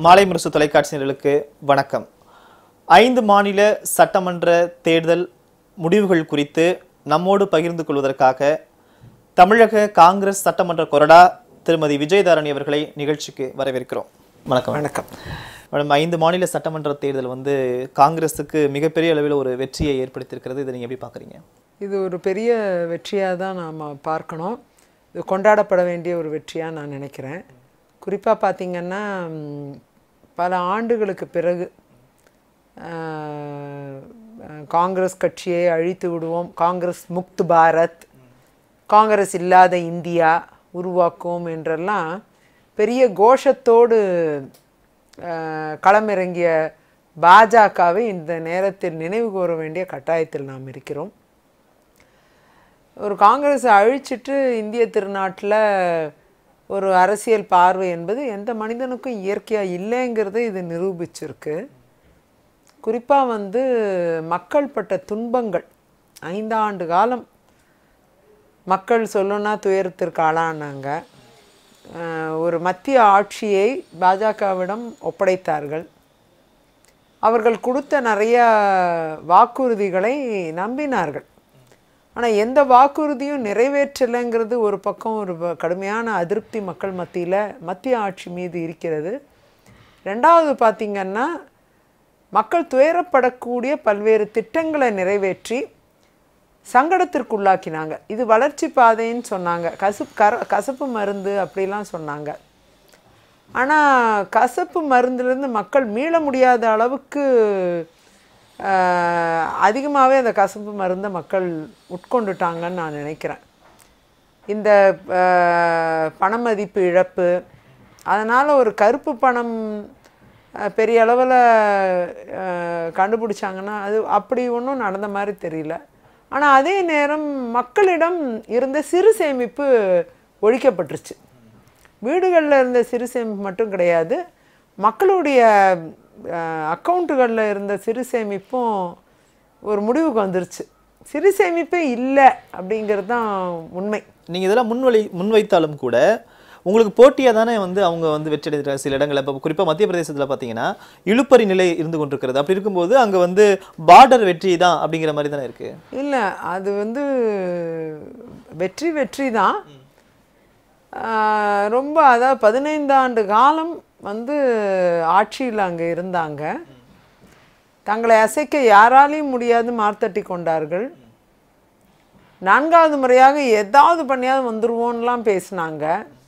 மாலை முரசு தொலைக்காட்சியினர்களுக்கு வணக்கம் ஐந்து மாநில சட்டமன்ற தேர்தல் முடிவுகள் குறித்து நம்மோடு பகிர்ந்து கொள்வதற்காக தமிழக காங்கிரஸ் சட்டமன்ற கொறடா திருமதி விஜயதாரணி அவர்களை நிகழ்ச்சிக்கு வரவேற்கிறோம் வணக்கம் வணக்கம் மேடம் ஐந்து மாநில சட்டமன்ற தேர்தல் வந்து காங்கிரஸுக்கு மிகப்பெரிய அளவில் ஒரு வெற்றியை ஏற்படுத்தியிருக்கிறது இதை நீங்க எப்படி பார்க்குறீங்க இது ஒரு பெரிய வெற்றியாக தான் நாம் பார்க்கணும் இது கொண்டாடப்பட வேண்டிய ஒரு விற்றியாக நான் நினைக்கிறேன் குறிப்பாக பார்த்திங்கன்னா ம், பல ஆண்டுகளுக்கு பிறகு ஆஹ், ஆஹ், காங்கிரஸ் கட்சியை அழித்து விடுவோம் காங்கிரஸ் முக்த் பாரத் காங்கிரஸ் இல்லாத இந்தியா உருவாக்குவோம் என்றெல்லாம் பெரிய கோஷத்தோடு ஆஹ், களமிறங்கிய பாஜகவை இந்த நேரத்தில் நினைவு கூற வேண்டிய கட்டாயத்தில் நாம் இருக்கிறோம் ஒரு காங்கிரஸை அழிச்சிட்டு இந்திய திருநாட்டில் ஒரு அரசியல் பார்வை என்பது எந்த மனிதனுக்கும் இயற்கையாக இல்லைங்கிறத இது நிரூபிச்சிருக்கு குறிப்பாக வந்து மக்கள் பட்ட துன்பங்கள் ஐந்தாண்டு காலம் மக்கள் சொல்லணும்னா துயரத்திற்கு ஆளானாங்க அஹ் ஒரு மத்திய ஆட்சியை பாஜகவிடம் ஒப்படைத்தார்கள் அவர்கள் கொடுத்த நிறைய வாக்குறுதிகளை நம்பினார்கள் ஆனால் எந்த வாக்குறுதியும் நிறைவேற்றலைங்கிறது ஒரு பக்கம் ஒரு ப- கடுமையான அதிருப்தி மக்கள் மத்தியில் மத்திய ஆட்சி மீது இருக்கிறது ரெண்டாவது பார்த்திங்கன்னா மக்கள் துயரப்படக்கூடிய பல்வேறு திட்டங்களை நிறைவேற்றி சங்கடத்திற்குள்ளாக்கினாங்க இது வளர்ச்சி பாதைன்னு சொன்னாங்க கசப்பு கர கசப்பு மருந்து அப்படிலாம் சொன்னாங்க ஆனால் கசப்பு மருந்துலேருந்து மக்கள் மீள முடியாத அளவுக்கு அதிகமாகவே அந்த கசப்பு மருந்தை மக்கள் உட்கொண்டுட்டாங்கன்னு நான் நினைக்கிறேன் இந்த ஆஹ், பணமதிப்பு இழப்பு அதனால் ஒரு கருப்பு பணம் ஆஹ், பெரிய அளவில் கண்டுபிடிச்சாங்கன்னா அது அப்படி ஒன்றும் நடந்த மாதிரி தெரியல ஆனால் அதே நேரம் மக்களிடம் இருந்த சிறு சேமிப்பு ஒழிக்கப்பட்டுருச்சு வீடுகளில் இருந்த சிறு சேமிப்பு மட்டும் கிடையாது மக்களுடைய அக்கௌண்ட்டுகளில் இருந்த சிறு சேமிப்பும் ஒரு முடிவுக்கு வந்துருச்சு சிறு சேமிப்பே இல்லை அப்படிங்கிறது தான் உண்மை நீங்க இதெல்லாம் முன்வழி முன்வைத்தாலும் கூட உங்களுக்கு போட்டியா தானே வந்து அவங்க வந்து வெற்றி அடைகிற சில இடங்கள் இப்போ குறிப்பா மத்திய பிரதேசத்துல பாத்தீங்கன்னா இழுப்பறி நிலை இருந்து கொண்டிருக்கிறது அப்படி இருக்கும்போது அங்க வந்து பார்டர் வெற்றி தான் அப்படிங்கிற மாதிரி தானே இருக்கு இல்லை அது வந்து வெற்றி வெற்றி தான் ஆஹ் ரொம்ப அதாவது பதினைந்து ஆண்டு காலம் வந்து ஆட்சியில் அங்கே இருந்தாங்க தங்களை அசைக்க யாராலையும் முடியாது மார்த்தட்டி கொண்டார்கள் நான்காவது முறையாக ஏதாவது பண்ணியாவது வந்துருவோன்னுலாம் பேசினாங்க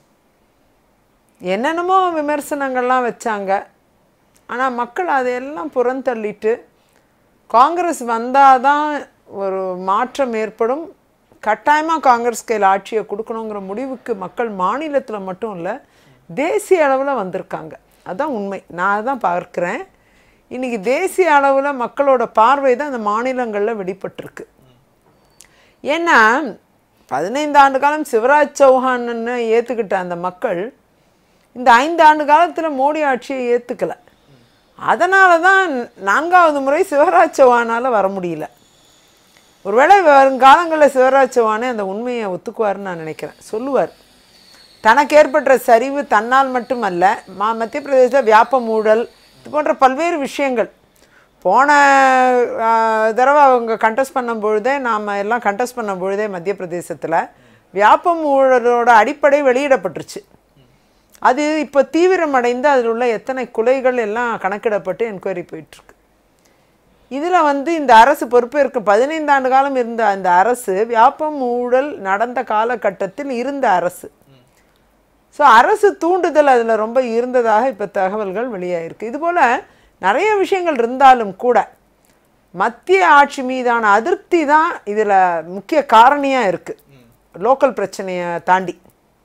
என்னென்னமோ விமர்சனங்கள்லாம் வச்சாங்க ஆனால் மக்கள் அதையெல்லாம் புறந்தள்ளிட்டு காங்கிரஸ் வந்தால் தான் ஒரு மாற்றம் ஏற்படும் கட்டாயமாக காங்கிரஸ் கையில் ஆட்சியை கொடுக்கணுங்கிற முடிவுக்கு மக்கள் மாநிலத்தில் மட்டும் இல்லை தேசிய அளவில் வந்திருக்காங்க அதான் உண்மை நான் அதான் பார்க்குறேன் இன்றைக்கி தேசிய அளவில் மக்களோட பார்வை தான் அந்த மாநிலங்களில் வெளிப்பட்டிருக்கு ஏன்னா பதினைந்து ஆண்டு காலம் சிவராஜ் சௌஹான்னு ஏற்றுக்கிட்ட அந்த மக்கள் இந்த ஐந்து ஆண்டு காலத்தில் மோடி ஆட்சியை ஏற்றுக்கலை அதனால தான் நான்காவது முறை சிவராஜ் சௌஹானால் வர முடியல ஒருவேளை வருங்காலங்களில் சிவராஜ் சௌஹானே அந்த உண்மையை ஒத்துக்குவாருன்னு நான் நினைக்கிறேன் சொல்லுவார் தனக்கு ஏற்பட்ட சரிவு தன்னால் மட்டுமல்ல மா மத்திய பிரதேச வியாப மூடல் இது போன்ற பல்வேறு விஷயங்கள் போன ஆ, தடவை அவங்க கண்டெஸ்ட் பண்ணும் பொழுதே நாம் எல்லாம் கண்டெஸ்ட் பண்ணும் பொழுதே மத்திய பிரதேசத்தில் வியாப ஊழலோட அடிப்படை வெளியிடப்பட்டுருச்சு அது இப்போ தீவிரமடைந்து அதில் உள்ள எத்தனை கொலைகள் எல்லாம் கணக்கிடப்பட்டு என்கொயரி போயிட்டுருக்கு இதில் வந்து இந்த அரசு பொறுப்பேற்க பதினைந்து ஆண்டு காலம் இருந்த அந்த அரசு வியாபம் ஊழல் நடந்த காலகட்டத்தில் இருந்த அரசு ஸோ அரசு தூண்டுதல் அதில் ரொம்ப இருந்ததாக இப்போ தகவல்கள் வெளியாயிருக்கு இதுபோல் நிறைய விஷயங்கள் இருந்தாலும் கூட மத்திய ஆட்சி மீதான அதிருப்தி தான் இதில் முக்கிய காரணியாக இருக்குது லோக்கல் பிரச்சனையை தாண்டி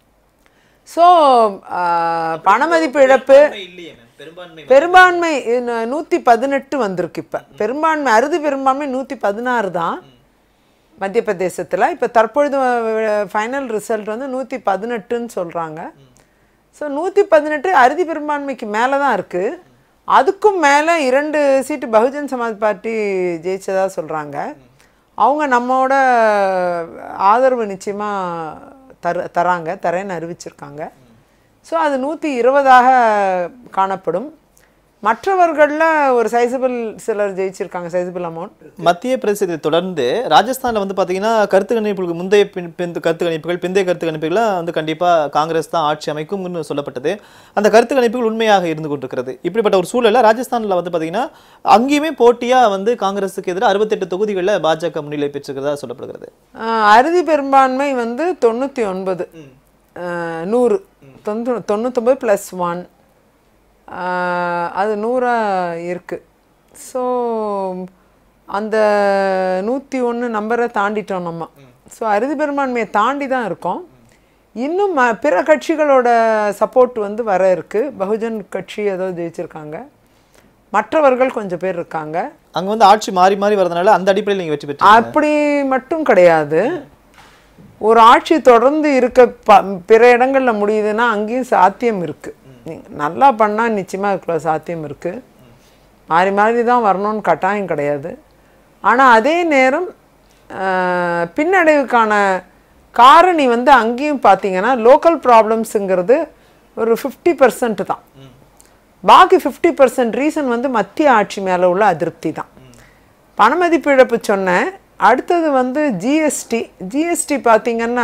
ஸோ பணமதிப்பு இழப்பு பெரும்பான்மை நூற்றி பதினெட்டு வந்திருக்கு இப்போ பெரும்பான்மை அறுதி பெரும்பான்மை நூற்றி பதினாறு தான் மத்திய பிரதேசத்தில் இப்போ தற்பொழுது ஃபைனல் ரிசல்ட் வந்து நூற்றி பதினெட்டுன்னு சொல்கிறாங்க ஸோ நூற்றி பதினெட்டு அறுதி பெரும்பான்மைக்கு மேலே தான் இருக்குது அதுக்கும் மேலே இரண்டு சீட்டு பகுஜன் சமாஜ் பார்ட்டி ஜெயிச்சதா சொல்கிறாங்க அவங்க நம்மோட ஆதரவு நிச்சயமாக தர தராங்க தரேன்னு அறிவிச்சிருக்காங்க ஸோ அது நூற்றி இருபதாக காணப்படும் மற்றவர்களில் ஒரு சைசபிள் சிலர் ஜெயிச்சிருக்காங்க சைசபிள் அமௌண்ட் மத்திய பிரதேசத்தை தொடர்ந்து ராஜஸ்தான்ல வந்து பாத்தீங்கன்னா கருத்து கணிப்புகளுக்கு முந்தைய பின் பின் கருத்து கணிப்புகள் பிந்தைய கருத்து கணிப்புகள்லாம் வந்து கண்டிப்பா காங்கிரஸ் தான் ஆட்சி அமைக்கும்னு சொல்லப்பட்டது அந்த கருத்து கணிப்புகள் உண்மையாக இருந்து கொண்டிருக்கிறது இப்படிப்பட்ட ஒரு சூழல்ல ராஜஸ்தான்ல வந்து பாத்தீங்கன்னா அங்கேயுமே போட்டியா வந்து காங்கிரஸுக்கு எதிராக அறுபத்தெட்டு தொகுதிகளில் பாஜக முன்னிலை பெற்றிருக்கிறதா சொல்லப்படுகிறது ஆஹ் அறுதி பெரும்பான்மை வந்து தொண்ணூற்றி ஒன்பது நூறு தொண்ணூ தொண்ணூத்தொம்பது ப்ளஸ் ஒன் அது நூறாக இருக்குது ஸோ அந்த நூற்றி ஒன்று நம்பரை தாண்டிட்டோம் நம்ம ஸோ அறுதி பெரும்பான்மையை தாண்டி தான் இருக்கோம் இன்னும் ம- பிற கட்சிகளோட சப்போர்ட் வந்து வர இருக்குது பகுஜன் கட்சி ஏதோ ஜெயிச்சிருக்காங்க மற்றவர்கள் கொஞ்சம் பேர் இருக்காங்க அங்க வந்து ஆட்சி மாறி மாறி வரதுனால அந்த அடிப்படையில் நீங்க வெற்றி பெற்று அப்படி மட்டும் கிடையாது ஒரு ஆட்சி தொடர்ந்து இருக்க ப பிற இடங்கள்ல முடியுதுன்னா அங்கேயும் சாத்தியம் இருக்கு நீங்க நல்லா பண்ணா நிச்சயமா அதுக்குள்ள சாத்தியம் இருக்கு மாறி மாறி தான் வரணும்னு கட்டாயம் கிடையாது ஆனா அதே நேரம் ஆஹ், பின்னடைவுக்கான காரணி வந்து அங்கேயும் பார்த்தீங்கன்னா லோக்கல் ப்ராப்ளம்ஸுங்கிறது ஒரு ஃபிஃப்டி பர்சன்ட் தான் பாக்கி ஃபிஃப்டி பர்சன்ட் ரீசன் வந்து மத்திய ஆட்சி மேலே உள்ள அதிருப்தி தான் பணமதிப்பு இழப்பு சொன்னேன் அடுத்தது வந்து ஜிஎஸ்டி ஜிஎஸ்டி பார்த்தீங்கன்னா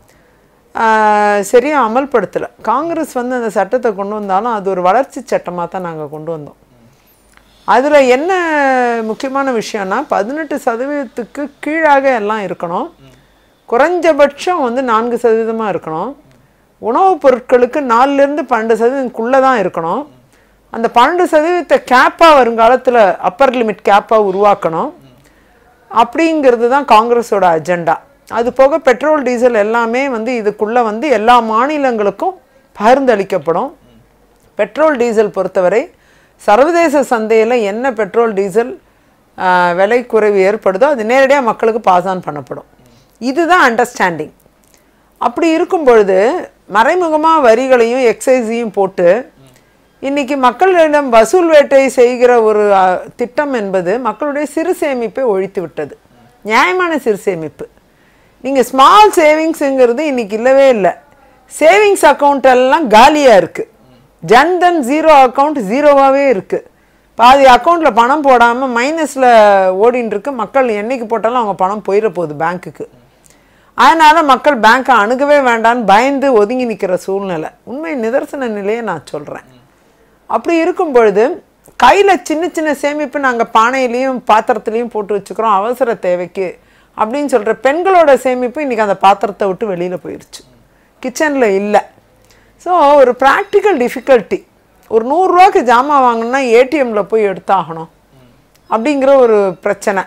ஆஹ், சரியா அமல்படுத்தலை காங்கிரஸ் வந்து அந்த சட்டத்தை கொண்டு வந்தாலும் அது ஒரு வளர்ச்சி சட்டமாக தான் நாங்கள் கொண்டு வந்தோம் அதில் என்ன முக்கியமான விஷயம்னா பதினெட்டு சதவீதத்துக்கு கீழாக எல்லாம் இருக்கணும் குறைஞ்சபட்சம் வந்து நான்கு சதவீதமாக இருக்கணும் உணவுப் பொருட்களுக்கு நாலுலேருந்து பன்னெண்டு சதவீதத்துக்குள்ளே தான் இருக்கணும் அந்த பன்னெண்டு சதவீதத்தை கேப்பாக வருங்காலத்தில் அப்பர் லிமிட் கேப்பாக உருவாக்கணும் அப்படிங்கிறது தான் காங்கிரஸோட அஜெண்டா அது போக பெட்ரோல் டீசல் எல்லாமே வந்து இதுக்குள்ளே வந்து எல்லா மாநிலங்களுக்கும் பகிர்ந்தளிக்கப்படும் பெட்ரோல் டீசல் பொறுத்தவரை சர்வதேச சந்தையில் என்ன பெட்ரோல் டீசல் ஆஹ், விலை குறைவு ஏற்படுதோ அது நேரடியாக மக்களுக்கு பாஸ் ஆன் பண்ணப்படும் இதுதான் அண்டர்ஸ்டாண்டிங் அப்படி இருக்கும் பொழுது மறைமுகமாக வரிகளையும் எக்ஸைஸையும் போட்டு இன்னைக்கு மக்களிடம் வசூல் வேட்டை செய்கிற ஒரு அஹ், திட்டம் என்பது மக்களுடைய சிறு சேமிப்பை ஒழித்து விட்டது நியாயமான சிறு சேமிப்பு நீங்கள் ஸ்மால் சேவிங்ஸுங்கிறது இன்னைக்கு இல்லவே இல்லை சேவிங்ஸ் அக்கௌண்ட் எல்லாம் காலியாக இருக்குது ஜன்தன் ஜீரோ அக்கௌண்ட் ஜீரோவாகவே இருக்குது பாதி அக்கௌண்ட்டில் பணம் போடாமல் மைனஸில் ஓடின்னு இருக்கு மக்கள் என்னைக்கு போட்டாலும் அவங்க பணம் போயிட போகுது பேங்க்குக்கு அதனால மக்கள் பேங்க்கை அணுகவே வேண்டான்னு பயந்து ஒதுங்கி நிற்கிற சூழ்நிலை உண்மை நிதர்சன நிலையை நான் சொல்கிறேன் அப்படி இருக்கும் பொழுது கையில் சின்ன சின்ன சேமிப்பு நாங்கள் பானையிலையும் பாத்திரத்துலையும் போட்டு வச்சுக்கிறோம் அவசர தேவைக்கு அப்படின்னு சொல்கிற பெண்களோட சேமிப்பு இன்றைக்கி அந்த பாத்திரத்தை விட்டு வெளியில் போயிடுச்சு கிச்சனில் இல்லை ஸோ ஒரு ப்ராக்டிக்கல் டிஃபிகல்ட்டி ஒரு நூறுரூவாக்கு ஜாமான் வாங்கணும்னா ஏடிஎம்ல போய் எடுத்தாகணும் அப்படிங்கிற ஒரு பிரச்சனை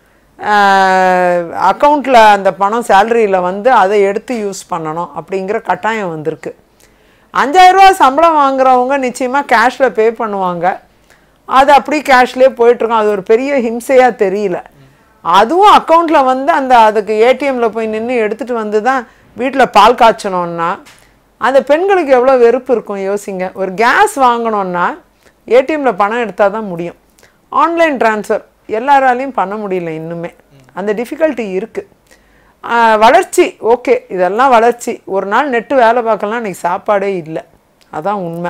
அக்கௌண்ட்டில் அந்த பணம் சேலரியில் வந்து அதை எடுத்து யூஸ் பண்ணணும் அப்படிங்கிற கட்டாயம் வந்திருக்கு அஞ்சாயிரரூவா சம்பளம் வாங்குறவங்க நிச்சயமாக கேஷில் பே பண்ணுவாங்க அது அப்படியே கேஷ்லேயே போயிட்டுருக்கோம் அது ஒரு பெரிய ஹிம்சையாக தெரியல அதுவும் அக்கௌண்ட்டில் வந்து அந்த அதுக்கு ஏடிஎம்ல போய் நின்று எடுத்துகிட்டு வந்து தான் வீட்டில் பால் காய்ச்சணும்னா அந்த பெண்களுக்கு எவ்வளோ வெறுப்பு இருக்கும் யோசிங்க ஒரு கேஸ் வாங்கணும்னா ஏடிஎம்ல பணம் எடுத்தால் தான் முடியும் ஆன்லைன் ட்ரான்ஸ்ஃபர் எல்லாராலையும் பண்ண முடியல இன்னுமே அந்த டிஃபிகல்ட்டி இருக்குது வளர்ச்சி ஓகே இதெல்லாம் வளர்ச்சி ஒரு நாள் நெட்டு வேலை பார்க்கலாம் இன்னைக்கு சாப்பாடே இல்லை அதான் உண்மை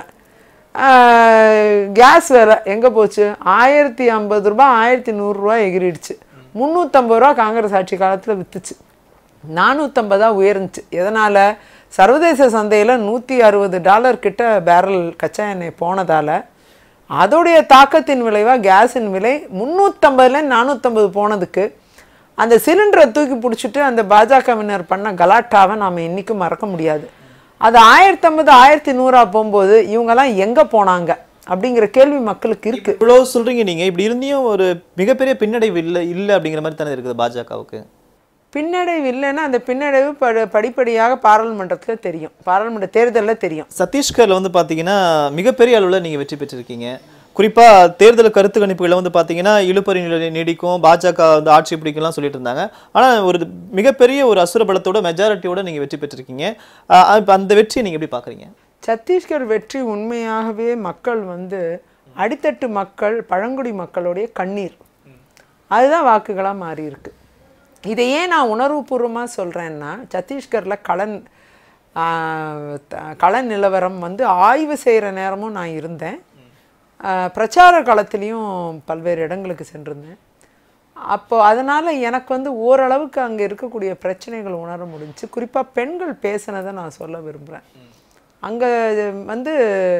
கேஸ் வேலை எங்கே போச்சு ஆயிரத்தி ஐம்பது ரூபா ஆயிரத்தி நூறுரூவா எகிரிடுச்சு முந்நூற்றம்பது ரூபா காங்கிரஸ் ஆட்சி காலத்தில் விற்றுச்சு நானூற்றம்பதா உயர்ந்துச்சு எதனால் சர்வதேச சந்தையில் நூற்றி அறுபது டாலர் கிட்ட பேரல் கச்சா எண்ணெய் போனதால் அதோடைய தாக்கத்தின் விளைவாக கேஸின் விலை முந்நூற்றம்பதுல நானூற்றம்பது போனதுக்கு அந்த சிலிண்டரை தூக்கி பிடிச்சிட்டு அந்த பாஜகவினர் பண்ண கலாட்டாவை நாம் இன்றைக்கும் மறக்க முடியாது அது ஆயிரத்தம்பது ஆயிரத்தி நூறா போகும்போது இவங்கெல்லாம் எங்கே போனாங்க அப்படிங்கிற கேள்வி மக்களுக்கு இருக்குது இவ்வளவு சொல்றீங்க நீங்க இப்படி இருந்தியும் ஒரு மிகப்பெரிய பின்னடைவு இல்லை இல்லை அப்படிங்கிற மாதிரி தானே இருக்குது பாஜகவுக்கு பின்னடைவு இல்லைன்னா அந்த பின்னடைவு படி படிப்படியாக பாராளுமன்றத்தில் தெரியும் பாராளுமன்ற தேர்தலில் தெரியும் சத்தீஸ்கர்ல வந்து பாத்தீங்கன்னா மிகப்பெரிய அளவுல நீங்க வெற்றி பெற்றிருக்கீங்க குறிப்பா தேர்தல் கருத்து கணிப்புகளை வந்து பாத்தீங்கன்னா இழுபறி நிலை நீடிக்கும் பாஜக வந்து ஆட்சி பிடிக்கும்லாம் சொல்லிட்டு இருந்தாங்க ஆனா ஒரு மிகப்பெரிய ஒரு அசுர பலத்தோட மெஜாரிட்டியோட நீங்க வெற்றி பெற்றிருக்கீங்க ஆஹ் இப்ப அந்த வெற்றியை நீங்க எப்படி பாக்குறீங்க சத்தீஸ்கர் வெற்றி உண்மையாகவே மக்கள் வந்து அடித்தட்டு மக்கள் பழங்குடி மக்களுடைய கண்ணீர் அதுதான் வாக்குகளாக மாறி இருக்கு இதை ஏன் நான் உணர்வுபூர்வமாக சொல்கிறேன்னா சத்தீஸ்கரில் களன் ஆஹ், த- கள நிலவரம் வந்து ஆய்வு செய்கிற நேரமும் நான் இருந்தேன் அஹ், பிரச்சார காலத்துலேயும் பல்வேறு இடங்களுக்கு சென்றிருந்தேன் அப்போ அதனால் எனக்கு வந்து ஓரளவுக்கு அங்கே இருக்கக்கூடிய பிரச்சனைகள் உணர முடிஞ்சுச்சு குறிப்பாக பெண்கள் பேசினதை நான் சொல்ல விரும்புகிறேன் அங்கே வந்து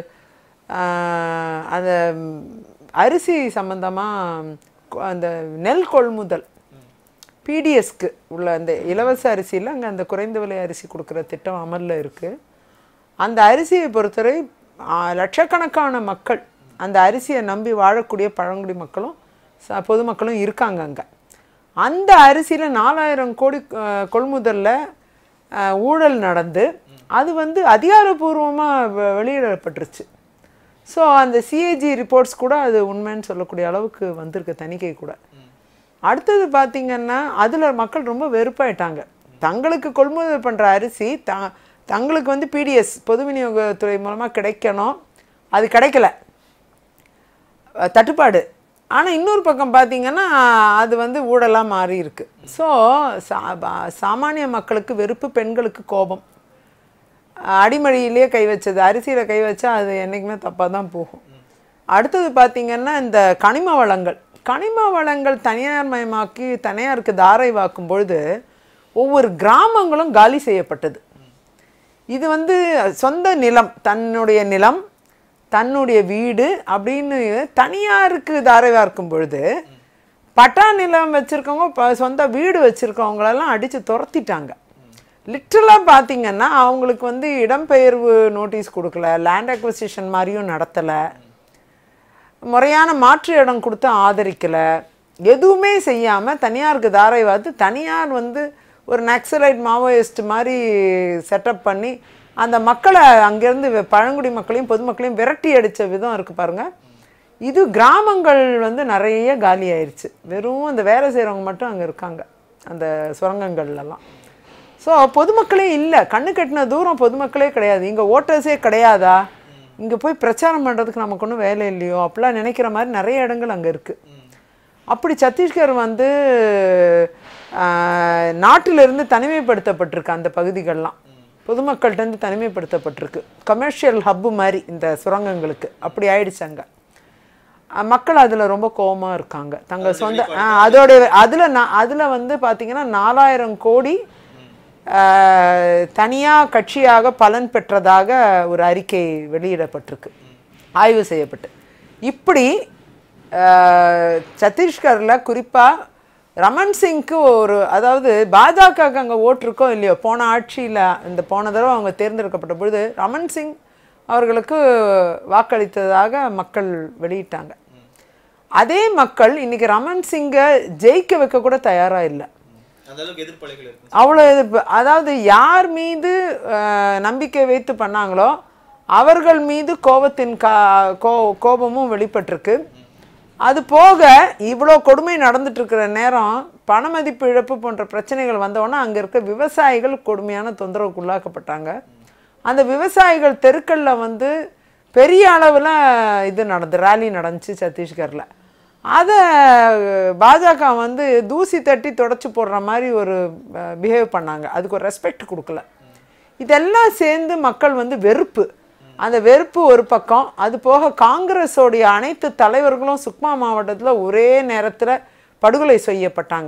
ஆஹ், அந்த அரிசி சம்மந்தமாக அந்த நெல் கொள்முதல் பிடிஎஸ்க்கு உள்ள அந்த இலவச அரிசியில் அங்கே அந்த குறைந்த விலை அரிசி கொடுக்குற திட்டம் அமலில் இருக்குது அந்த அரிசியை பொறுத்தவரை ஆ, லட்சக்கணக்கான மக்கள் அந்த அரிசியை நம்பி வாழக்கூடிய பழங்குடி மக்களும் ச பொதுமக்களும் இருக்காங்க அங்கே அந்த அரிசியில் நாலாயிரம் கோடி அஹ், கொள்முதல்ல அஹ், ஊழல் நடந்து அது வந்து அதிகாரப்பூர்வமாக வெளியிடப்பட்டுருச்சு ஸோ அந்த சிஏஜி ரிப்போர்ட்ஸ் கூட அது உண்மைன்னு சொல்லக்கூடிய அளவுக்கு வந்திருக்கு தணிக்கை கூட அடுத்தது பார்த்தீங்கன்னா அதில் மக்கள் ரொம்ப வெறுப்பாயிட்டாங்க தங்களுக்கு கொள்முதல் பண்ணுற அரிசி த தங்களுக்கு வந்து பிடிஎஸ் பொது விநியோகத்துறை மூலமாக கிடைக்கணும் அது கிடைக்கல அஹ் தட்டுப்பாடு ஆனால் இன்னொரு பக்கம் பார்த்தீங்கன்னா அது வந்து ஊழலாக மாறி இருக்கு ஸோ சா பா- சாமானிய மக்களுக்கு வெறுப்பு பெண்களுக்கு கோபம் அஹ் அடிமடியிலேயே கை வச்சது அரிசியில் கை வச்சா அது என்றைக்குமே தப்பாக தான் போகும் அடுத்தது பார்த்தீங்கன்னா இந்த கனிம வளங்கள் கனிம வளங்கள் தனியார் மயமாக்கி தனியாருக்கு தாரை வாக்கும் பொழுது ஒவ்வொரு கிராமங்களும் காலி செய்யப்பட்டது இது வந்து சொந்த நிலம் தன்னுடைய நிலம் தன்னுடைய வீடு அப்படின்னு தனியாருக்கு தாரை வார்க்கும் பொழுது பட்டா நிலம் வச்சுருக்கவங்க இப்போ சொந்த வீடு வச்சுருக்கவங்களெல்லாம் அடித்து துரத்திட்டாங்க லிட்ரலாக பார்த்தீங்கன்னா அவங்களுக்கு வந்து இடம்பெயர்வு நோட்டீஸ் கொடுக்கல லேண்ட் அக்வசிஷன் மாதிரியும் நடத்தலை முறையான மாற்று இடம் கொடுத்து ஆதரிக்கலை எதுவுமே செய்யாமல் தனியாருக்கு தாரை பார்த்து தனியார் வந்து ஒரு நக்சலைட் மாவோயிஸ்ட் மாதிரி செட்டப் பண்ணி அந்த மக்களை அங்கேருந்து வெ- பழங்குடி மக்களையும் பொதுமக்களையும் விரட்டி அடித்த விதம் இருக்குது பாருங்கள் இது கிராமங்கள் வந்து நிறைய காலி ஆயிடுச்சு வெறும் அந்த வேலை செய்கிறவங்க மட்டும் அங்கே இருக்காங்க அந்த சுரங்கங்கள்லாம் ஸோ பொதுமக்களே இல்லை கண்ணு கட்டின தூரம் பொதுமக்களே கிடையாது இங்கே ஓட்டர்ஸே கிடையாதா இங்கே போய் பிரச்சாரம் பண்ணுறதுக்கு நமக்கு ஒன்றும் வேலை இல்லையோ அப்படிலாம் நினைக்கிற மாதிரி நிறைய இடங்கள் அங்கே இருக்குது அப்படி சத்தீஸ்கர் வந்து ஆஹ், நாட்டிலிருந்து தனிமைப்படுத்தப்பட்டிருக்கு அந்த பகுதிகள்லாம் பொதுமக்கள்கிட்டருந்து தனிமைப்படுத்தப்பட்டிருக்கு கமர்ஷியல் ஹப்பு மாதிரி இந்த சுரங்கங்களுக்கு அப்படி ஆயிடுச்சு அங்கே அஹ் மக்கள் அதில் ரொம்ப கோவமா இருக்காங்க தங்கள் சொந்த அஹ் அதோட அதில் நான் அதில் வந்து பார்த்தீங்கன்னா நாலாயிரம் கோடி தனியாக கட்சியாக பலன் பெற்றதாக ஒரு அறிக்கை வெளியிடப்பட்டிருக்கு ஆய்வு செய்யப்பட்டு இப்படி அஹ், சத்தீஸ்கரில் குறிப்பாக ரமன் சிங்க்கு ஒரு அதாவது பாஜகவுக்கு அங்கே ஓட்டு இருக்கோ இல்லையோ போன ஆட்சியில் இந்த போன தடவை அவங்க தேர்ந்தெடுக்கப்பட்ட பொழுது ரமன் சிங் அவர்களுக்கு வாக்களித்ததாக மக்கள் வெளியிட்டாங்க அதே மக்கள் இன்னைக்கு ரமன் சிங்கை ஜெயிக்க வைக்க கூட தயாராக இல்லை அந்த அளவுக்கு எதிர்ப்பலைகள் இருக்கு அவ்வளோ எதிர்ப்பு அதாவது யார் மீது அஹ், நம்பிக்கை வைத்து பண்ணாங்களோ அவர்கள் மீது கோபத்தின் கா கோ கோபமும் வெளிப்பட்டிருக்கு அது போக இவ்வளோ கொடுமை நடந்துட்டு இருக்கிற நேரம் பணமதிப்பு இழப்பு போன்ற பிரச்சனைகள் வந்தோடனே அங்கே இருக்க விவசாயிகள் கொடுமையான தொந்தரவுக்கு உள்ளாக்கப்பட்டாங்க அந்த விவசாயிகள் தெருக்களில் வந்து பெரிய அளவில் இது நடந்து ரேலி நடந்துச்சு சத்தீஸ்கரில் அதை பாஜக வந்து தூசி தட்டி தொடச்சி போடுற மாதிரி ஒரு பிஹேவ் பண்ணாங்க அதுக்கு ஒரு ரெஸ்பெக்ட் கொடுக்கல இதெல்லாம் சேர்ந்து மக்கள் வந்து வெறுப்பு அந்த வெறுப்பு ஒரு பக்கம் அது போக காங்கிரஸோடைய அனைத்து தலைவர்களும் சுக்மா மாவட்டத்தில் ஒரே நேரத்தில் படுகொலை செய்யப்பட்டாங்க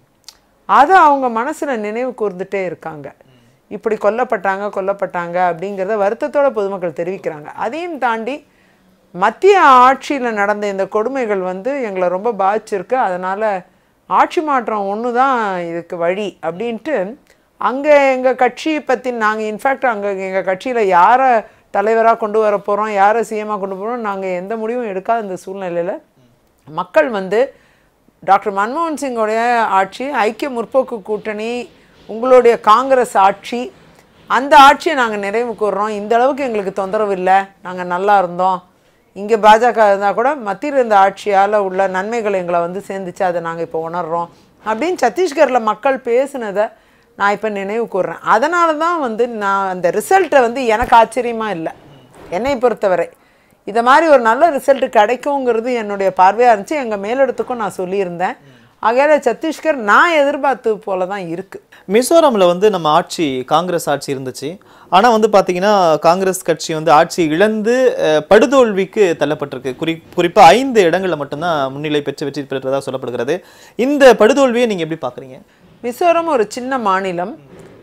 அதை அவங்க மனசில் நினைவு கூர்ந்துட்டே இருக்காங்க இப்படி கொல்லப்பட்டாங்க கொல்லப்பட்டாங்க அப்படிங்கிறத வருத்தத்தோட பொதுமக்கள் தெரிவிக்கிறாங்க அதையும் தாண்டி மத்திய ஆட்சியில் நடந்த இந்த கொடுமைகள் வந்து எங்களை ரொம்ப பாதிச்சிருக்கு அதனால் ஆட்சி மாற்றம் ஒன்று தான் இதுக்கு வழி அப்படின்ட்டு அங்கே எங்கள் கட்சி பற்றி நாங்கள் இன்ஃபேக்ட் அங்கே எங்கள் கட்சியில் யாரை தலைவராக கொண்டு வர போகிறோம் யாரை சிஎம்மாக கொண்டு போகிறோம் நாங்கள் எந்த முடிவும் எடுக்காத இந்த சூழ்நிலையில் மக்கள் வந்து டாக்டர் மன்மோகன் சிங்கோடைய ஆட்சி ஐக்கிய முற்போக்கு கூட்டணி உங்களுடைய காங்கிரஸ் ஆட்சி அந்த ஆட்சியை நாங்கள் நிறைவு கூறுறோம் இந்த அளவுக்கு எங்களுக்கு தொந்தரவு இல்லை நாங்கள் நல்லா இருந்தோம் இங்கே பாஜக இருந்தால் கூட மத்தியில் இருந்த ஆட்சியால் உள்ள நன்மைகள் எங்களை வந்து சேர்ந்துச்சு அதை நாங்கள் இப்போ உணர்றோம் அப்படின்னு சத்தீஸ்கரில் மக்கள் பேசுனதை நான் இப்போ நினைவு கூறுறேன் அதனால தான் வந்து நான் அந்த ரிசல்ட்டை வந்து எனக்கு ஆச்சரியமாக இல்லை என்னை பொறுத்தவரை இதை மாதிரி ஒரு நல்ல ரிசல்ட் கிடைக்குங்கிறது என்னுடைய பார்வையாக இருந்துச்சு எங்கள் மேலிடத்துக்கும் நான் சொல்லியிருந்தேன் ஆகையால சத்தீஸ்கர் நான் எதிர்பார்த்தது போல தான் இருக்கு மிசோரம்ல வந்து நம்ம ஆட்சி காங்கிரஸ் ஆட்சி இருந்துச்சு ஆனா வந்து பாத்தீங்கன்னா காங்கிரஸ் கட்சி வந்து ஆட்சி இழந்து அஹ், படுதோல்விக்கு தள்ளப்பட்டிருக்கு குறி குறிப்பா ஐந்து இடங்கள்ல மட்டும்தான் முன்னிலை பெற்று வெற்றி பெற்றதா சொல்லப்படுகிறது இந்த படுதோல்வியை நீங்க எப்படி பாக்குறீங்க மிசோரம் ஒரு சின்ன மாநிலம்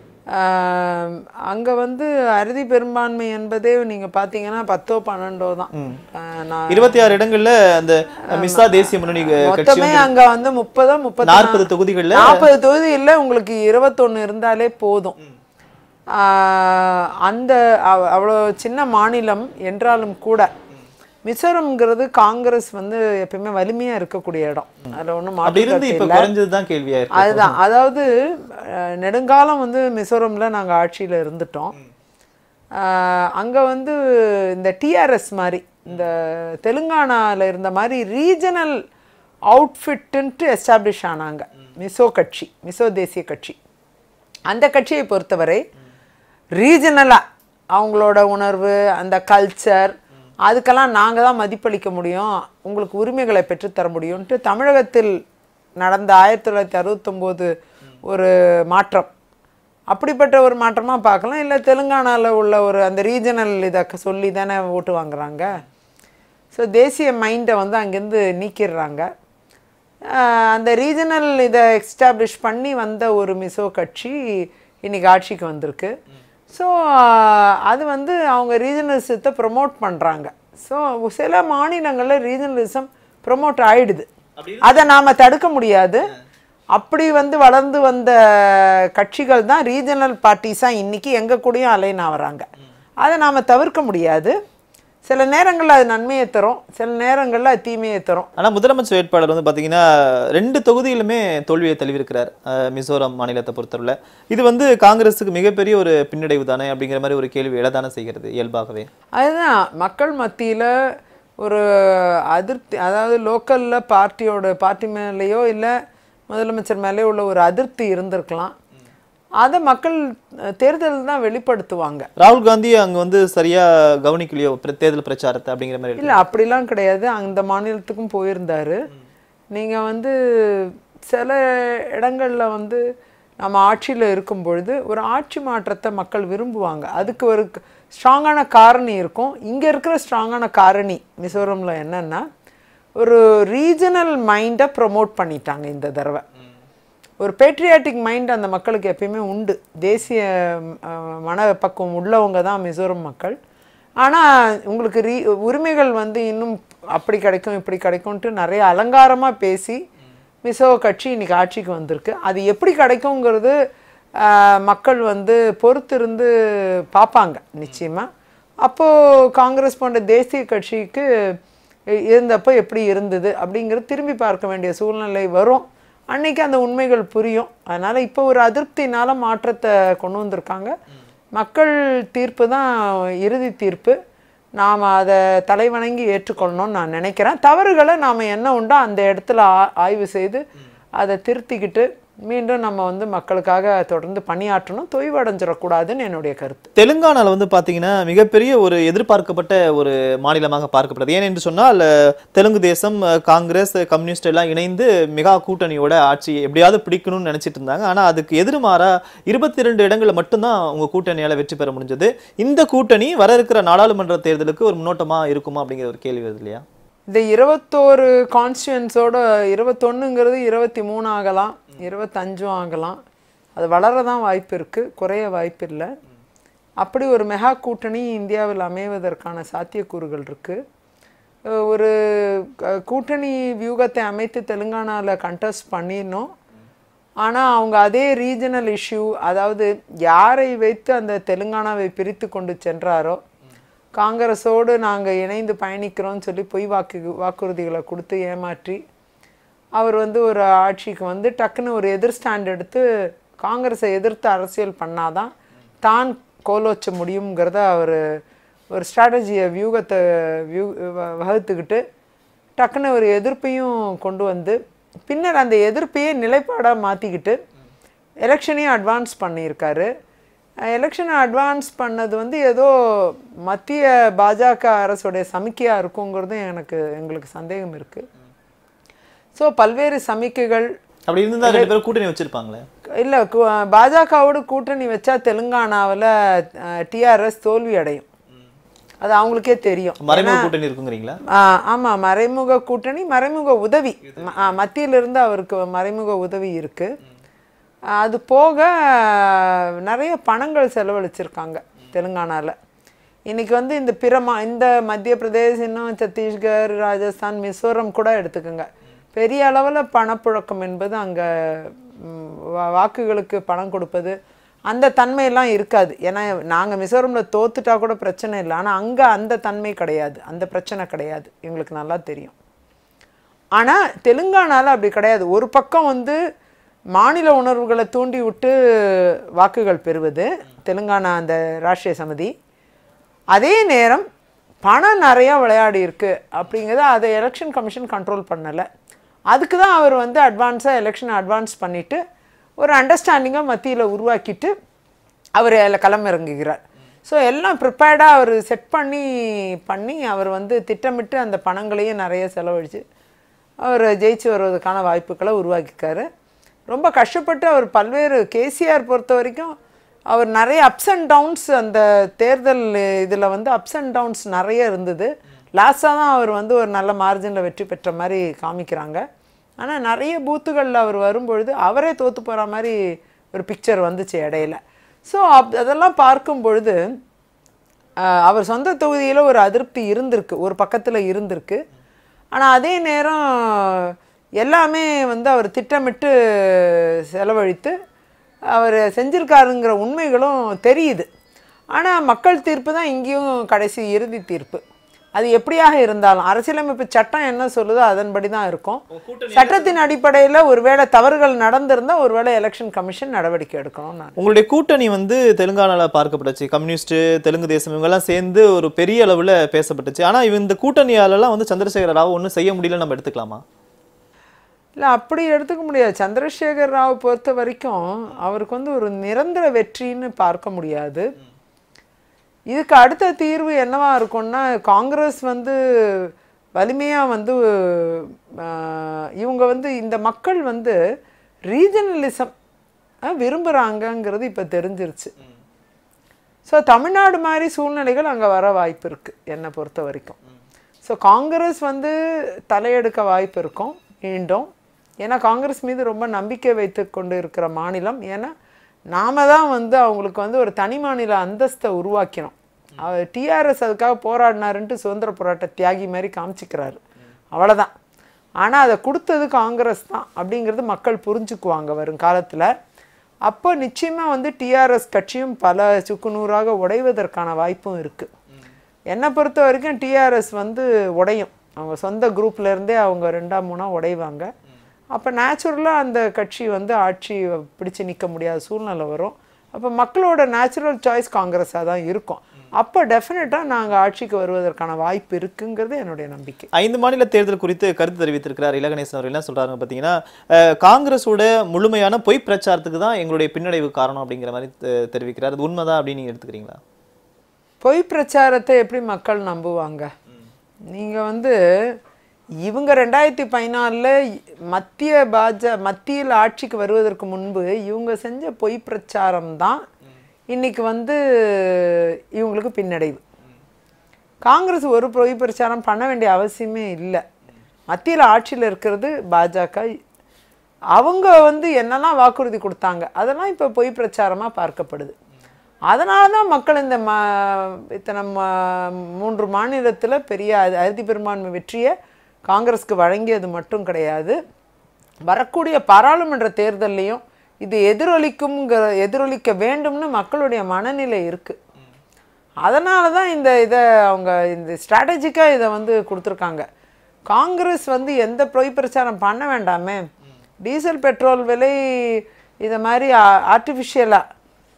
ஆஹ் அங்க வந்து அறுதி பெரும்பான்மை என்பதே நீங்க பாத்தீங்கன்னா பத்தோ பன்னெண்டோ தான் ஆஹ் நான் இருபத்தி ஆறு இடங்கள்ல அந்த மிஸ்ஸா தேசிய முன்னணி கட்சி மொத்தமே அங்க வந்து முப்பதோ முப்பத்தி நாற்பது தொகுதிகள்ல நாற்பது தொகுதியில் உங்களுக்கு இருபத்தொன்னு இருந்தாலே போதும் ஆஹ் அந்த அவ்- அவ்வளோ சின்ன மாநிலம் என்றாலும் கூட மிசோரம்ங்கிறது காங்கிரஸ் வந்து எப்பயுமே வலிமையா இருக்கக்கூடிய இடம் அதுல ஒன்றும் அப்படி இருந்து மாற்று இப்ப குறைஞ்சதுதான் கேள்வியா இருக்கு அதுதான் அதாவது அஹ், நெடுங்காலம் வந்து மிசோரம்ல நாங்க ஆட்சியில இருந்துட்டோம் அஹ், அங்க வந்து இந்த டிஆர்எஸ் மாதிரி இந்த தெலுங்கானால இருந்த மாதிரி ரீஜனல் அவுட்ஃபிட்டுன்ட்டு எஸ்டாப்ளிஷ் ஆனாங்க மிசோ கட்சி மிசோ தேசிய கட்சி அந்த கட்சியை பொறுத்தவரை ரீஜனலாக அவங்களோட உணர்வு அந்த கல்ச்சர் அதுக்கெல்லாம் நாங்கள் தான் மதிப்பளிக்க முடியும் உங்களுக்கு உரிமைகளை பெற்றுத்தர முடியும்ன்ட்டு தமிழகத்தில் நடந்த ஆயிரத்தி தொள்ளாயிரத்தி அறுபத்தொம்போது ஒரு மாற்றம் அப்படிப்பட்ட ஒரு மாற்றமாக பார்க்கலாம் இல்லை தெலுங்கானாவில் உள்ள ஒரு அந்த ரீஜனல் இதை சொல்லி தானே ஓட்டு வாங்குறாங்க ஸோ தேசிய மைண்டை வந்து அங்கேருந்து நீக்கிடுறாங்க ஆஹ் அந்த ரீஜனல் இதை எஸ்டாப்ளிஷ் பண்ணி வந்த ஒரு மிசோ கட்சி இன்னைக்கு ஆட்சிக்கு வந்திருக்கு ஸோ அது வந்து அவங்க ரீஜனலிசத்தை ப்ரொமோட் பண்ணுறாங்க ஸோ சில மாநிலங்களில் ரீஜனலிசம் ப்ரொமோட் ஆயிடுது அதை நாம் தடுக்க முடியாது அப்படி வந்து வளர்ந்து வந்த கட்சிகள் தான் ரீஜனல் பார்ட்டிஸாக இன்னைக்கு எங்கள் கூடயும் அலைன் ஆகுறாங்க அதை நாம் தவிர்க்க முடியாது சில நேரங்களில் அது நன்மையை தரும் சில நேரங்களில் அது தீமையை தரும் ஆனா முதலமைச்சர் வேட்பாளர் வந்து பாத்தீங்கன்னா ரெண்டு தொகுதியிலுமே தோல்வியை தழுவிருக்கிறார் அஹ், மிசோரம் மாநிலத்தை பொறுத்தவரை இது வந்து காங்கிரஸுக்கு மிகப்பெரிய ஒரு பின்னடைவு தானே அப்படிங்கிற மாதிரி ஒரு கேள்வி எழதானே செய்கிறது இயல்பாகவே அதுதான் மக்கள் மத்தியில் ஒரு அதிருப்தி அதாவது லோக்கலில் பார்ட்டியோட பார்ட்டி மேலேயோ இல்லை முதலமைச்சர் மேலேயோ உள்ள ஒரு அதிருப்தி இருந்திருக்கலாம் அதை மக்கள் தேர்தல் தான் வெளிப்படுத்துவாங்க ராகுல் காந்தி அங்க வந்து சரியா கவனிக்கலையோ பிர- தேர்தல் பிரச்சாரத்தை அப்படிங்கிற மாதிரி இல்லை அப்படிலாம் கிடையாது அந்த மாநிலத்துக்கும் போயிருந்தாரு நீங்கள் வந்து சில இடங்கள்ல வந்து நம்ம ஆட்சியில் இருக்கும் பொழுது ஒரு ஆட்சி மாற்றத்தை மக்கள் விரும்புவாங்க அதுக்கு ஒரு ஸ்ட்ராங்கான காரணி இருக்கும் இங்கே இருக்கிற ஸ்ட்ராங்கான காரணி மிசோரமில் என்னன்னா ஒரு ரீஜனல் மைண்டை ப்ரொமோட் பண்ணிட்டாங்க இந்த தடவை ஒரு பேட்ரியாட்டிக் மைண்ட் அந்த மக்களுக்கு எப்பயுமே உண்டு தேசிய அஹ், மனப்பக்குவம் உள்ளவங்க தான் மிசோரம் மக்கள் ஆனால் உங்களுக்கு ரீ உரிமைகள் வந்து இன்னும் அப்படி கிடைக்கும் இப்படி கிடைக்கும்ன்ட்டு நிறைய அலங்காரமாக பேசி மிசோ கட்சி இன்னைக்கு ஆட்சிக்கு வந்திருக்கு அது எப்படி கிடைக்குங்கிறது அஹ், மக்கள் வந்து பொறுத்திருந்து பார்ப்பாங்க நிச்சயமாக அப்போது காங்கிரஸ் போன்ற தேசிய கட்சிக்கு இ- இருந்தப்போ எப்படி இருந்தது அப்படிங்கிறது திரும்பி பார்க்க வேண்டிய சூழ்நிலை வரும் அன்னைக்கு அந்த உண்மைகள் புரியும் அதனால இப்போ ஒரு அதிருப்தினால மாற்றத்தை கொண்டு வந்திருக்காங்க மக்கள் தீர்ப்பு தான் இறுதி தீர்ப்பு நாம் அதை தலைவணங்கி ஏற்றுக்கொள்ளணும்னு நான் நினைக்கிறேன் தவறுகளை நாம் என்ன உண்டோ அந்த இடத்துல ஆ- ஆய்வு செய்து அதை திருத்திக்கிட்டு மீண்டும் நம்ம வந்து மக்களுக்காக தொடர்ந்து பணியாற்றணும் தொய்வடைஞ்சிடக்கூடாதுன்னு என்னுடைய கருத்து தெலுங்கானால வந்து பாத்தீங்கன்னா மிகப்பெரிய ஒரு எதிர்பார்க்கப்பட்ட ஒரு மாநிலமாக பார்க்கப்படுது ஏன் என்று சொன்னால் அஹ், தெலுங்கு தேசம் அஹ், காங்கிரஸ் கம்யூனிஸ்ட் எல்லாம் இணைந்து மெகா கூட்டணியோட ஆட்சி எப்படியாவது பிடிக்கணும்னு நினைச்சிட்டு இருந்தாங்க ஆனா அதுக்கு எதிர்மாறா இருபத்தி ரெண்டு இடங்களை மட்டும்தான் உங்க கூட்டணியால வெற்றி பெற முடிஞ்சது இந்த கூட்டணி வர இருக்கிற நாடாளுமன்ற தேர்தலுக்கு ஒரு முன்னோட்டமா இருக்குமா அப்படிங்கிற ஒரு கேள்வி வருது இல்லையா இந்த இருபத்தோரு கான்ஸ்டியூன்ஸோட இருபத்தொன்னுங்கிறது இருபத்தி மூணு ஆகலாம் இருபத்தஞ்சும் ஆகலாம் அது வளர தான் வாய்ப்பு இருக்குது குறைய வாய்ப்பு இல்லை அப்படி ஒரு மெகா கூட்டணி இந்தியாவில் அமைவதற்கான சாத்தியக்கூறுகள் இருக்குது ஒரு க- கூட்டணி வியூகத்தை அமைத்து தெலுங்கானாவில் கண்டெஸ்ட் பண்ணிடணும் ஆனால் அவங்க அதே ரீஜனல் இஷ்யூ அதாவது யாரை வைத்து அந்த தெலுங்கானாவை பிரித்து கொண்டு சென்றாரோ காங்கிரஸோடு நாங்கள் இணைந்து பயணிக்கிறோம்னு சொல்லி பொய் வாக்கு வாக்குறுதிகளை கொடுத்து ஏமாற்றி அவர் வந்து ஒரு ஆட்சிக்கு வந்து டக்குன்னு ஒரு எதிர் ஸ்டாண்ட் எடுத்து காங்கிரஸை எதிர்த்து அரசியல் பண்ணாதான் தான் கோலோச்ச முடியுங்கிறத அவர் ஒரு ஸ்ட்ராட்டஜியை வியூகத்தை வியூ வ- வகுத்துக்கிட்டு டக்குன்னு ஒரு எதிர்ப்பையும் கொண்டு வந்து பின்னர் அந்த எதிர்ப்பையே நிலைப்பாடாக மாற்றிக்கிட்டு எலெக்ஷனையும் அட்வான்ஸ் பண்ணியிருக்காரு எலெக்ஷனை அட்வான்ஸ் பண்ணது வந்து ஏதோ மத்திய பாஜக அரசுடைய சமிக்கையாக இருக்குங்கிறதும் எனக்கு எங்களுக்கு சந்தேகம் இருக்குது ஸோ பல்வேறு சமிக்கைகள் அப்படி இருந்தா ரெண்டு பேரும் கூட்டணி வச்சிருப்பாங்களே இல்லை பாஜகவோடு கூட்டணி வச்சா தெலுங்கானாவில் டிஆர்எஸ் தோல்வி அடையும் அது அவங்களுக்கே தெரியும் மறைமுக கூட்டணி இருக்குங்கிறீங்களா ஆ, ஆமா மறைமுக கூட்டணி மறைமுக உதவி ம- ஆ, மத்தியிலிருந்து அவருக்கு மறைமுக உதவி இருக்கு ஆ, அது போக நிறைய பணங்கள் செலவழிச்சிருக்காங்க தெலுங்கானால இன்னைக்கு வந்து இந்த பிற மா இந்த மத்திய பிரதேஷ் இன்னும் சத்தீஸ்கர் ராஜஸ்தான் மிசோரம் கூட எடுத்துக்கோங்க பெரிய அளவில் பணப்புழக்கம் என்பது அங்கே வாக்குகளுக்கு பணம் கொடுப்பது அந்த தன்மையெல்லாம் இருக்காது ஏன்னா நாங்கள் மிசோரமில் தோத்துட்டா கூட பிரச்சனை இல்லை ஆனால் அங்கே அந்த தன்மை கிடையாது அந்த பிரச்சனை கிடையாது எங்களுக்கு நல்லா தெரியும் ஆனால் தெலுங்கானால அப்படி கிடையாது ஒரு பக்கம் வந்து மாநில உணர்வுகளை தூண்டி விட்டு வாக்குகள் பெறுவது தெலுங்கானா அந்த ராஷ்ட்ரிய சமிதி அதே நேரம் பணம் நிறையா விளையாடி இருக்கு அப்படிங்கிறத அதை எலெக்ஷன் கமிஷன் கண்ட்ரோல் பண்ணலை அதுக்கு தான் அவர் வந்து அட்வான்ஸாக எலெக்ஷன் அட்வான்ஸ் பண்ணிவிட்டு ஒரு அண்டர்ஸ்டாண்டிங்கை மத்தியில் உருவாக்கிட்டு அவர் அதில் களமிறங்குகிறார் ஸோ எல்லாம் ப்ரிப்பேர்டாக அவர் செட் பண்ணி பண்ணி அவர் வந்து திட்டமிட்டு அந்த பணங்களையும் நிறைய செலவழித்து அவர் ஜெயிச்சு வருவதற்கான வாய்ப்புகளை உருவாக்கிக்காரு ரொம்ப கஷ்டப்பட்டு அவர் பல்வேறு கேசிஆர் பொறுத்த வரைக்கும் அவர் நிறைய அப்ஸ் அண்ட் டவுன்ஸ் அந்த தேர்தல் இதில் வந்து அப்ஸ் அண்ட் டவுன்ஸ் நிறைய இருந்தது லாஸ்ட்டாக தான் அவர் வந்து ஒரு நல்ல மார்ஜினில் வெற்றி பெற்ற மாதிரி காமிக்கிறாங்க ஆனால் நிறைய பூத்துகளில் அவர் வரும்பொழுது அவரே தோற்று போகிற மாதிரி ஒரு பிக்சர் வந்துச்சு இடையில ஸோ அப் அதெல்லாம் பார்க்கும் பொழுது ஆஹ், அவர் சொந்த தொகுதியில் ஒரு அதிருப்தி இருந்திருக்கு ஒரு பக்கத்தில் இருந்திருக்கு ஆனால் அதே நேரம் எல்லாமே வந்து அவர் திட்டமிட்டு செலவழித்து அவர் செஞ்சிருக்காருங்கிற உண்மைகளும் தெரியுது ஆனால் மக்கள் தீர்ப்பு தான் இங்கேயும் கடைசி இறுதி தீர்ப்பு அது எப்படியாக இருந்தாலும் அரசியலமைப்பு சட்டம் என்ன சொல்லுதோ அதன்படி தான் இருக்கும் சட்டத்தின் அடிப்படையில் ஒருவேளை தவறுகள் நடந்திருந்தால் ஒருவேளை எலெக்ஷன் கமிஷன் நடவடிக்கை எடுக்கணும் நான் உங்களுடைய கூட்டணி வந்து தெலுங்கானால பார்க்கப்பட்டுச்சு கம்யூனிஸ்ட் தெலுங்கு தேசம் இவங்கெல்லாம் சேர்ந்து ஒரு பெரிய அளவுல பேசப்பட்டுச்சு ஆனா இவ இந்த கூட்டணியாலலாம் வந்து சந்திரசேகர ராவ் ஒன்றும் செய்ய முடியல நம்ம எடுத்துக்கலாமா இல்லை அப்படி எடுத்துக்க முடியாது சந்திரசேகர் ராவ் பொறுத்த வரைக்கும் அவருக்கு வந்து ஒரு நிரந்தர வெற்றின்னு பார்க்க முடியாது இதுக்கு அடுத்த தீர்வு என்னவா இருக்கும்னா காங்கிரஸ் வந்து வலிமையாக வந்து ஆஹ், இவங்க வந்து இந்த மக்கள் வந்து ரீஜனலிசம் விரும்புகிறாங்கங்கிறது இப்போ தெரிஞ்சிருச்சு ஸோ தமிழ்நாடு மாதிரி சூழ்நிலைகள் அங்கே வர வாய்ப்பு இருக்குது என்னை பொறுத்த வரைக்கும் ஸோ காங்கிரஸ் வந்து தலையெடுக்க வாய்ப்பு இருக்கும் மீண்டும் ஏன்னா காங்கிரஸ் மீது ரொம்ப நம்பிக்கை வைத்து கொண்டு இருக்கிற மாநிலம் ஏன்னா நாம தான் வந்து அவங்களுக்கு வந்து ஒரு தனி மாநில அந்தஸ்தை உருவாக்கினோம் அவர் டிஆர்எஸ் அதுக்காக போராடினாருன்ட்டு சுதந்திர போராட்ட தியாகி மாதிரி காமிச்சிக்கிறாரு அவ்வளோதான் ஆனால் அதை கொடுத்தது காங்கிரஸ் தான் அப்படிங்கிறது மக்கள் புரிஞ்சுக்குவாங்க வரும் காலத்தில் அப்போ நிச்சயமாக வந்து டிஆர்எஸ் கட்சியும் பல சுக்குநூறாக உடைவதற்கான வாய்ப்பும் இருக்குது என்னை பொறுத்த வரைக்கும் டிஆர்எஸ் வந்து உடையும் அவங்க சொந்த குரூப்ல இருந்தே அவங்க ரெண்டா மூணா உடைவாங்க அப்போ நேச்சுரலாக அந்த கட்சி வந்து ஆட்சி பிடிச்சு நிற்க முடியாத சூழ்நிலை வரும் அப்போ மக்களோட நேச்சுரல் சாய்ஸ் காங்கிரஸாக தான் இருக்கும் அப்போ டெஃபினட்டாக நாங்கள் ஆட்சிக்கு வருவதற்கான வாய்ப்பு இருக்குங்கிறது என்னுடைய நம்பிக்கை ஐந்து மாநில தேர்தல் குறித்து கருத்து தெரிவித்திருக்கிறார் இலகணேசன் அவர் என்ன சொல்றாருன்னு பார்த்தீங்கன்னா அஹ், காங்கிரஸோட முழுமையான பொய் பிரச்சாரத்துக்கு தான் எங்களுடைய பின்னடைவு காரணம் அப்படிங்கிற மாதிரி தெ- தெரிவிக்கிறார் அது உண்மைதான் அப்படின்னு நீங்க எடுத்துக்கிறீங்களா பொய் பிரச்சாரத்தை எப்படி மக்கள் நம்புவாங்க நீங்கள் வந்து இவங்க ரெண்டாயிரத்தி பதினாலில் மத்திய பாஜ மத்தியில் ஆட்சிக்கு வருவதற்கு முன்பு இவங்க செஞ்ச பொய் பிரச்சாரம் தான் இன்னைக்கு வந்து இவங்களுக்கு பின்னடைவு காங்கிரஸ் ஒரு பொய் பிரச்சாரம் பண்ண வேண்டிய அவசியமே இல்லை மத்தியில் ஆட்சியில் இருக்கிறது பாஜக அவங்க வந்து என்னெல்லாம் வாக்குறுதி கொடுத்தாங்க அதெல்லாம் இப்போ பொய் பிரச்சாரமாக பார்க்கப்படுது அதனால தான் மக்கள் இந்த ம இத்தனை ம- மூன்று மாநிலத்தில் பெரிய அ- அறுதி பெரும்பான்மை வெற்றியை காங்கிரஸ்க்கு வழங்கியது மட்டும் கிடையாது வரக்கூடிய பாராளுமன்ற தேர்தல்லையும் இது எதிரொலிக்கும்ங்கிற எதிரொலிக்க வேண்டும்னு மக்களுடைய மனநிலை இருக்குது அதனால தான் இந்த இதை அவங்க இந்த ஸ்ட்ராட்டஜிக்காக இதை வந்து கொடுத்துருக்காங்க காங்கிரஸ் வந்து எந்த பொய் பிரச்சாரம் பண்ண வேண்டாமே டீசல் பெட்ரோல் விலை இதை மாதிரி ஆர்டிஃபிஷியலாக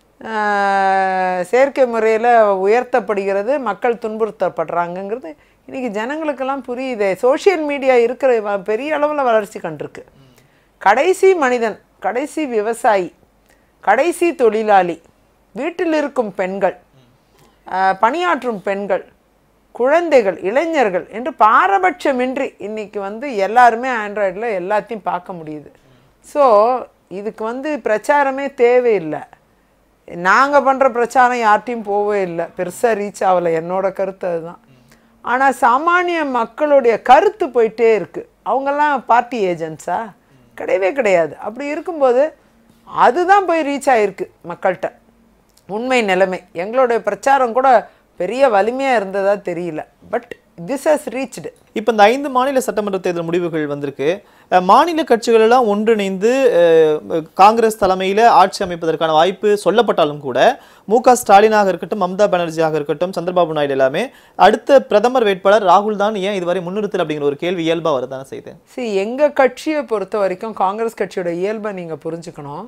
செயற்கை முறையில் உயர்த்தப்படுகிறது மக்கள் துன்புறுத்தப்படுறாங்கங்கிறது இன்றைக்கி ஜனங்களுக்கெல்லாம் புரியுதே சோஷியல் மீடியா இருக்கிற வ- பெரிய அளவில் வளர்ச்சி கண்டிருக்கு கடைசி மனிதன் கடைசி விவசாயி கடைசி தொழிலாளி வீட்டில் இருக்கும் பெண்கள் ஆஹ், பணியாற்றும் பெண்கள் குழந்தைகள் இளைஞர்கள் என்று பாரபட்சமின்றி இன்னைக்கு வந்து எல்லாருமே ஆண்ட்ராய்டில் எல்லாத்தையும் பார்க்க முடியுது ஸோ இதுக்கு வந்து பிரச்சாரமே தேவையில்லை நாங்கள் பண்ணுற பிரச்சாரம் யார்ட்டையும் போவே இல்லை பெருசாக ரீச் ஆகலை என்னோட கருத்து அதுதான் ஆனால் சாமானிய மக்களுடைய கருத்து போயிட்டே இருக்குது அவங்கெல்லாம் பார்ட்டி ஏஜென்ட்ஸா கிடையவே கிடையாது அப்படி இருக்கும்போது அதுதான் போய் ரீச் ஆகிருக்கு மக்கள்கிட்ட உண்மை நிலைமை எங்களுடைய பிரச்சாரம் கூட பெரிய வலிமையாக இருந்ததா தெரியல பட் திஸ் ஹஸ் ரீச்டு இப்போ இந்த ஐந்து மாநில சட்டமன்ற தேர்தல் முடிவுகள் வந்திருக்கு அஹ் மாநில கட்சிகள் எல்லாம் ஒன்றிணைந்து அஹ், காங்கிரஸ் தலைமையில ஆட்சி அமைப்பதற்கான வாய்ப்பு சொல்லப்பட்டாலும் கூட மு க ஸ்டாலினாக இருக்கட்டும் மம்தா பானர்ஜியாக இருக்கட்டும் சந்திரபாபு நாயுடு எல்லாமே அடுத்த பிரதமர் வேட்பாளர் ராகுல் தான் ஏன் இதுவரை முன்னிறுத்தல் அப்படிங்கிற ஒரு கேள்வி இயல்பா வருதானே செய்து see எங்கள் கட்சியை பொறுத்த வரைக்கும் காங்கிரஸ் கட்சியோட இயல்பை நீங்கள் புரிஞ்சுக்கணும்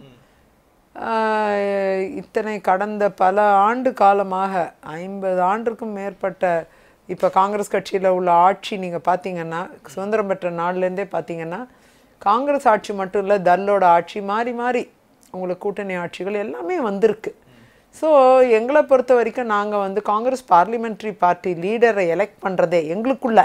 ஆஹ் இத்தனை கடந்த பல ஆண்டு காலமாக ஐம்பது ஆண்டுக்கும் மேற்பட்ட இப்போ காங்கிரஸ் கட்சியில் உள்ள ஆட்சி நீங்கள் பார்த்தீங்கன்னா சுதந்திரம் பெற்ற நாள்லேருந்தே பார்த்தீங்கன்னா காங்கிரஸ் ஆட்சி மட்டும் இல்லை தல்லோட ஆட்சி மாறி மாறி உங்களுக்கு கூட்டணி ஆட்சிகள் எல்லாமே வந்திருக்கு ஸோ எங்களை பொறுத்த வரைக்கும் நாங்கள் வந்து காங்கிரஸ் பார்லிமெண்ட்ரி பார்ட்டி லீடரை எலெக்ட் பண்ணுறதே எங்களுக்குள்ள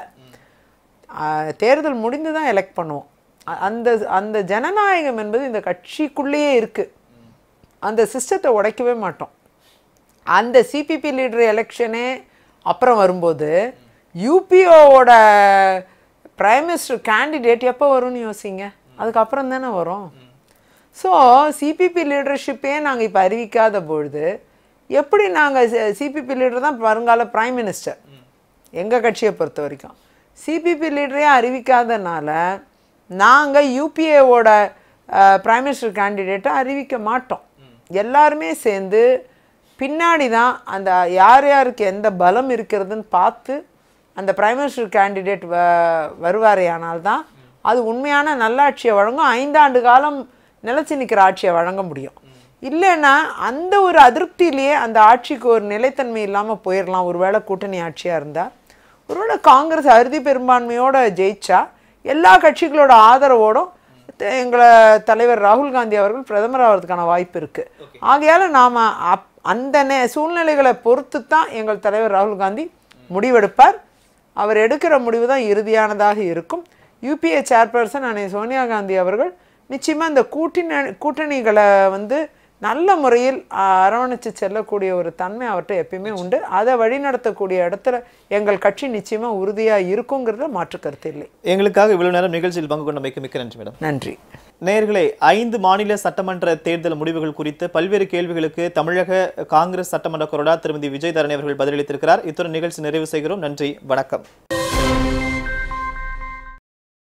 ஆஹ் தேர்தல் முடிந்து தான் எலெக்ட் பண்ணுவோம் அ- அந்த அந்த ஜனநாயகம் என்பது இந்த கட்சிக்குள்ளேயே இருக்குது அந்த சிஸ்டத்தை உடைக்கவே மாட்டோம் அந்த சிபிபி லீடர் எலெக்ஷனே அப்புறம் வரும்போது யூபிஓவோட பிரைம் மினிஸ்டர் கேண்டிடேட் எப்போ வரும்னு யோசிங்க அதுக்கப்புறம் தானே வரும் ஸோ சிபிபி லீடர்ஷிப்பே நாங்கள் இப்போ அறிவிக்காத பொழுது எப்படி நாங்கள் சிபிபி லீடர் தான் வருங்கால பிரைம் மினிஸ்டர் எங்கள் கட்சியை பொறுத்த வரைக்கும் சிபிபி லீடரே அறிவிக்காதனால நாங்கள் யூபிஏவோட பிரைம் மினிஸ்டர் கேண்டிடேட்டை அறிவிக்க மாட்டோம் எல்லாருமே சேர்ந்து பின்னாடி தான் அந்த யார் யாருக்கு எந்த பலம் இருக்கிறதுன்னு பார்த்து அந்த பிரைம் மினிஸ்டர் கேண்டிடேட் வ வருவாரேயானால் தான் அது உண்மையான நல்லாட்சியை வழங்கும் ஐந்தாண்டு காலம் நிலைச்சு நிற்கிற ஆட்சியை வழங்க முடியும் இல்லைன்னா அந்த ஒரு அதிருப்தியிலேயே அந்த ஆட்சிக்கு ஒரு நிலைத்தன்மை இல்லாமல் போயிடலாம் ஒருவேளை கூட்டணி ஆட்சியாக இருந்தால் ஒருவேளை காங்கிரஸ் அறுதி பெரும்பான்மையோட ஜெயிச்சா எல்லா கட்சிகளோட ஆதரவோடும் த- எங்களை தலைவர் ராகுல் காந்தி அவர்கள் பிரதமர் ஆகிறதுக்கான வாய்ப்பு இருக்கு ஆகையால நாம அப் அந்த நே சூழ்நிலைகளை பொறுத்து தான் எங்கள் தலைவர் ராகுல் காந்தி முடிவெடுப்பார் அவர் எடுக்கிற முடிவு தான் இறுதியானதாக இருக்கும் யூபிஏ சேர்பர்சன் அன்னை சோனியா காந்தி அவர்கள் நிச்சயமா இந்த கூட்டணி கூட்டணிகளை வந்து நல்ல முறையில் ஆஹ், அரவணைச்சு செல்லக்கூடிய ஒரு தன்மை அவர்கிட்ட எப்பயுமே உண்டு அதை வழிநடத்தக்கூடிய இடத்துல எங்கள் கட்சி நிச்சயமா உறுதியா இருக்குங்கிறதுல மாற்று கருத்து இல்லை எங்களுக்காக இவ்வளவு நேரம் நிகழ்ச்சியில் பங்கு கொண்டமைக்கு மிக்க நன்றி மேடம் நன்றி நேயர்களே ஐந்து மாநில சட்டமன்ற தேர்தல் முடிவுகள் குறித்து பல்வேறு கேள்விகளுக்கு தமிழக காங்கிரஸ் சட்டமன்ற கொறடா திருமதி விஜய் தரணி அவர்கள் பதிலளித்திருக்கிறார் இத்துடன் நிகழ்ச்சி நிறைவு செய்கிறோம் நன்றி வணக்கம்